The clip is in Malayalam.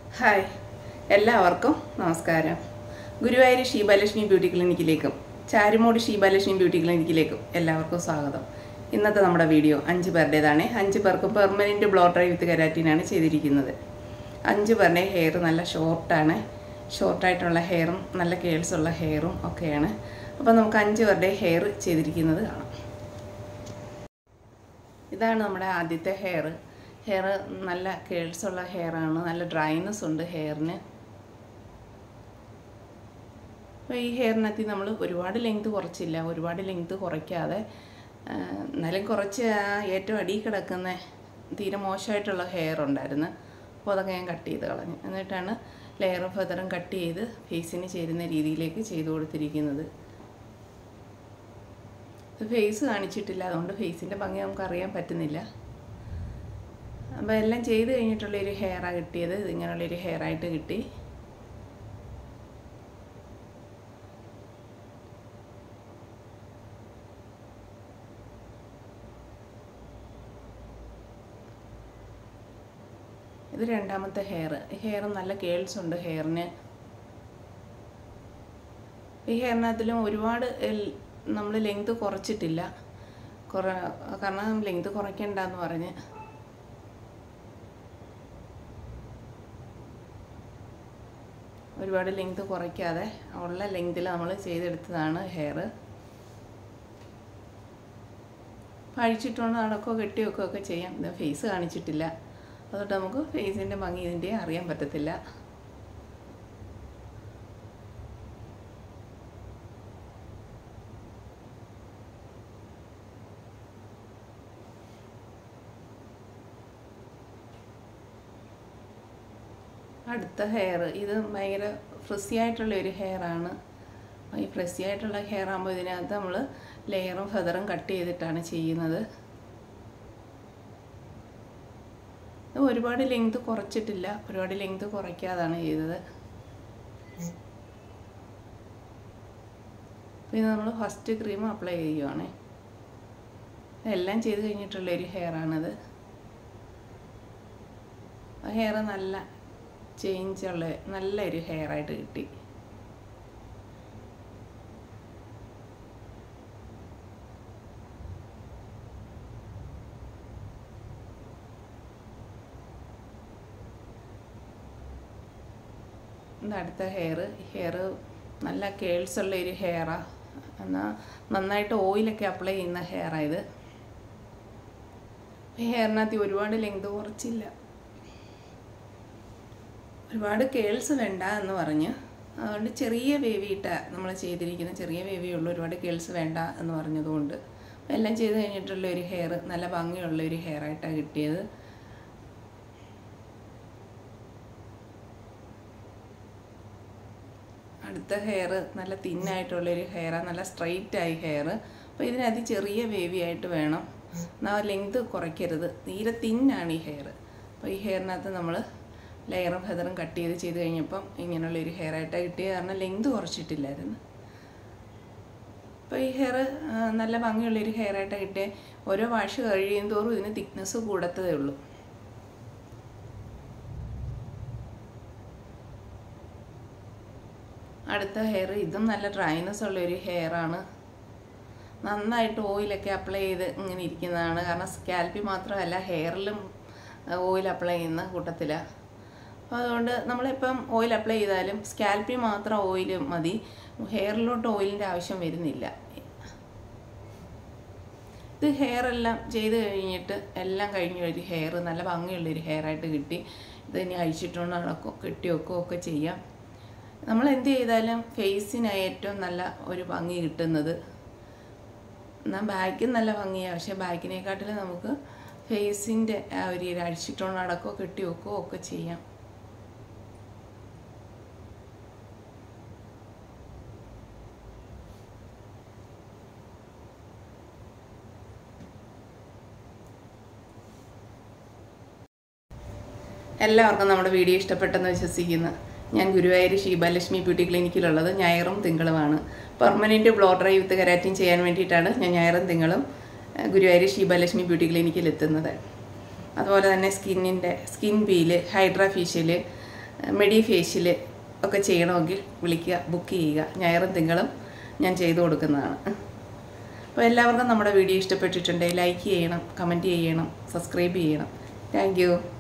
ഹായ് എല്ലാവർക്കും നമസ്കാരം ഗുരുവായൂർ ഷീബാലക്ഷ്മി ബ്യൂട്ടി ക്ലിനിക്കിലേക്കും ചാരുമോട് ഷീബാലക്ഷ്മി ബ്യൂട്ടി ക്ലിനിക്കിലേക്കും എല്ലാവർക്കും സ്വാഗതം ഇന്നത്തെ നമ്മുടെ വീഡിയോ അഞ്ച് പേരുടേതാണ് അഞ്ച് പേർക്ക് പെർമനൻറ്റ് ബ്ലോ ഡ്രൈ വിത്ത് കരാറ്റിനാണ് ചെയ്തിരിക്കുന്നത് അഞ്ച് പേരുടെ ഹെയർ നല്ല ഷോർട്ടാണ് ഷോർട്ടായിട്ടുള്ള ഹെയറും നല്ല കേൾസ് ഉള്ള ഹെയറും ഒക്കെയാണ് അപ്പോൾ നമുക്ക് അഞ്ച് പേരുടെ ഹെയർ ചെയ്തിരിക്കുന്നത് കാണാം ഇതാണ് നമ്മുടെ ആദ്യത്തെ ഹെയർ ഹെയർ നല്ല കേൾസ് ഉള്ള ഹെയറാണ് നല്ല ഡ്രൈനെസ് ഉണ്ട് ഹെയറിന് അപ്പോൾ ഈ ഹെയറിനകത്ത് നമ്മൾ ഒരുപാട് ലെങ്ത് കുറച്ചില്ല ഒരുപാട് ലെങ്ത് കുറയ്ക്കാതെ ആ, എന്നാലും കുറച്ച് ആ ഏറ്റവും അടിയിൽ കിടക്കുന്ന തീരെ മോശമായിട്ടുള്ള ഹെയർ ഉണ്ടായിരുന്നു അപ്പോൾ അതൊക്കെ ഞാൻ കട്ട് ചെയ്ത് കളഞ്ഞു എന്നിട്ടാണ് ലെയറും ഫെതറും കട്ട് ചെയ്ത് ഫേസിന് ചേരുന്ന രീതിയിലേക്ക് ചെയ്തു കൊടുത്തിരിക്കുന്നത് ഇത് ഫേസ് കാണിച്ചിട്ടില്ല അതുകൊണ്ട് ഫേസിൻ്റെ ഭംഗി നമുക്ക് അറിയാൻ പറ്റുന്നില്ല അപ്പോൾ എല്ലാം ചെയ്ത് കഴിഞ്ഞിട്ടുള്ളൊരു ഹെയറാണ് കിട്ടിയത് ഇതിങ്ങനെയുള്ളൊരു ഹെയറായിട്ട് കിട്ടി ഇത് രണ്ടാമത്തെ ഹെയർ ഹെയർ നല്ല കേൾസ് ഉണ്ട് ഹെയറിന് ഈ ഹെയറിനകത്തിലും ഒരുപാട് നമ്മൾ ലെങ്ത് കുറച്ചിട്ടില്ല കുറ കാരണം ലെങ്ത് കുറയ്ക്കണ്ടെന്ന് പറഞ്ഞ് ഒരുപാട് ലെങ്ത് കുറയ്ക്കാതെ ഉള്ള ലെങ്തിൽ നമ്മൾ ചെയ്തെടുത്തതാണ് ഹെയർ അഴിച്ചിട്ടുകൊണ്ട് നടക്കുകയോ കെട്ടി വെക്കുകയോ ഒക്കെ ചെയ്യാം ഇത് ഫേസ് കാണിച്ചിട്ടില്ല അതുകൊണ്ട് നമുക്ക് ഫേസിൻ്റെ ഭംഗി ഇതിൻ്റെ അറിയാൻ പറ്റത്തില്ല അടുത്ത ഹെയർ ഇത് ഭയങ്കര ഫ്രിസി ആയിട്ടുള്ള ഒരു ഹെയർ ആണ് ഈ ഫ്രിസി ആയിട്ടുള്ള ഹെയർ ആകുമ്പോൾ ഇതിനകത്ത് നമ്മൾ ലെയറും ഫെതറും കട്ട് ചെയ്തിട്ടാണ് ചെയ്യുന്നത് ഇത് ഒരുപാട് ലെങ്ത് കുറച്ചിട്ടില്ല ഒരുപാട് ലെങ്ത് കുറയ്ക്കാതാണ് ചെയ്തത് പിന്നെ നമ്മൾ ഫസ്റ്റ് ക്രീം അപ്ലൈ ചെയ്യുവാണ് എല്ലാം ചെയ്ത് കഴിഞ്ഞിട്ടുള്ള ഒരു ഹെയർ ആണിത് ഹെയർ നല്ല ചേഞ്ച് ഉള്ള നല്ലൊരു ഹെയർ ആയിട്ട് കിട്ടി ഇത് അടുത്ത ഹെയർ ഹെയർ നല്ല കേൾസ് ഉള്ള ഒരു ഹെയറാണ് എന്നാൽ നന്നായിട്ട് ഓയിലൊക്കെ അപ്ലൈ ചെയ്യുന്ന ഹെയറാണ് ഇത് ഹെയറിനകത്ത് ഒരുപാട് ലെങ്ത് കുറച്ചില്ല ഒരുപാട് കേൾസ് വേണ്ട എന്ന് പറഞ്ഞ് അതുകൊണ്ട് ചെറിയ വേവിയിട്ട നമ്മൾ ചെയ്തിരിക്കുന്ന ചെറിയ വേവിയേ ഉള്ളൂ ഒരുപാട് കേൾസ് വേണ്ട എന്ന് പറഞ്ഞതുകൊണ്ട് എല്ലാം ചെയ്ത് കഴിഞ്ഞിട്ടുള്ള ഒരു ഹെയർ നല്ല ഭംഗിയുള്ള ഒരു ഹെയർ ആയിട്ടാണ് കിട്ടിയത് അടുത്ത ഹെയർ നല്ല തിന്നായിട്ടുള്ളൊരു ഹെയറാണ് നല്ല സ്ട്രെയിറ്റ് ആയി ഹെയർ അപ്പോൾ ഇതിനകത്ത് ചെറിയ വേവി ആയിട്ട് വേണം എന്നാൽ ലെങ്ത് കുറയ്ക്കരുത് തീരെ തിന്നാണ് ഈ ഹെയർ അപ്പോൾ ഈ ഹെയറിനകത്ത് നമ്മൾ ലെയറും ഫെതറും കട്ട് ചെയ്ത് ചെയ്ത് കഴിഞ്ഞപ്പം ഇങ്ങനെയുള്ളൊരു ഹെയർ ആയിട്ടാണ് കിട്ടിയത് കാരണം ലെങ്ത് കുറച്ചിട്ടില്ലായിരുന്നു അപ്പോൾ ഈ ഹെയർ നല്ല ഭംഗിയുള്ളൊരു ഹെയർ ആയിട്ടാണ് കിട്ടിയത് ഓരോ വാഷ് കഴിയും തോറും ഇതിന് തിക്നെസ് കൂടത്തതേ ഉള്ളൂ അടുത്ത ഹെയർ ഇതും നല്ല ഡ്രൈനെസ് ഉള്ളൊരു ഹെയറാണ് നന്നായിട്ട് ഓയിലൊക്കെ അപ്ലൈ ചെയ്ത് ഇങ്ങനെ ഇരിക്കുന്നതാണ് കാരണം സ്കാൽപ്പിൽ മാത്രമല്ല ഹെയറിലും ഓയിൽ അപ്ലൈ ചെയ്യുന്ന കൂട്ടത്തിലാണ് അപ്പോൾ അതുകൊണ്ട് നമ്മളിപ്പം ഓയിൽ അപ്ലൈ ചെയ്താലും സ്കാൽപ്പിൽ മാത്രം ഓയിൽ മതി ഹെയറിലോട്ട് ഓയിലിൻ്റെ ആവശ്യം വരുന്നില്ല ഇത് ഹെയർ എല്ലാം ചെയ്ത് കഴിഞ്ഞിട്ട് എല്ലാം കഴിഞ്ഞ ഒരു ഹെയർ നല്ല ഭംഗിയുള്ളൊരു ഹെയർ ആയിട്ട് കിട്ടി ഇത് ഇനി അഴിച്ചിട്ടുകൊണ്ട് നടക്കും കെട്ടി വെക്കുകയോ ഒക്കെ ചെയ്യാം നമ്മൾ എന്ത് ചെയ്താലും ഫേസിന് ഏറ്റവും നല്ല ഒരു ഭംഗി കിട്ടുന്നത് എന്നാൽ ബാക്കും നല്ല ഭംഗിയാണ് പക്ഷേ ബാക്കിനെക്കാട്ടിലും നമുക്ക് ഫേസിൻ്റെ ആ ഒരു അഴിച്ചിട്ടുകൊണ്ട് നടക്കുകയോ കെട്ടി വെക്കുകയോ ഒക്കെ ചെയ്യാം എല്ലാവർക്കും നമ്മുടെ വീഡിയോ ഇഷ്ടപ്പെട്ടെന്ന് വിശ്വസിക്കുന്നു ഞാൻ ഗുരുവായൂർ ഷീബാലക്ഷ്മി ബ്യൂട്ടി ക്ലിനിക്കിലുള്ളത് ഞായറും തിങ്കളുമാണ് permanent blow dry with keratin ചെയ്യാൻ വേണ്ടിയിട്ടാണ് ഞാൻ ഞായറും തിങ്കളും ഏഹ്, ഗുരുവായൂർ ഷീബാലക്ഷ്മി ബ്യൂട്ടി ക്ലിനിക്കിൽ എത്തുന്നത് അതുപോലെ തന്നെ സ്കിന്നിൻ്റെ skin peel hydra facial medi facial ഒക്കെ ചെയ്യണമെങ്കിൽ വിളിക്കുക ബുക്ക് ചെയ്യുക ഞായറും തിങ്കളും ഞാൻ ചെയ്തു കൊടുക്കുന്നതാണ് അപ്പോൾ എല്ലാവർക്കും നമ്മുടെ വീഡിയോ ഇഷ്ടപ്പെട്ടിട്ടുണ്ടെങ്കിൽ ലൈക്ക് ചെയ്യണം കമൻറ്റ് ചെയ്യണം സബ്സ്ക്രൈബ് ചെയ്യണം താങ്ക്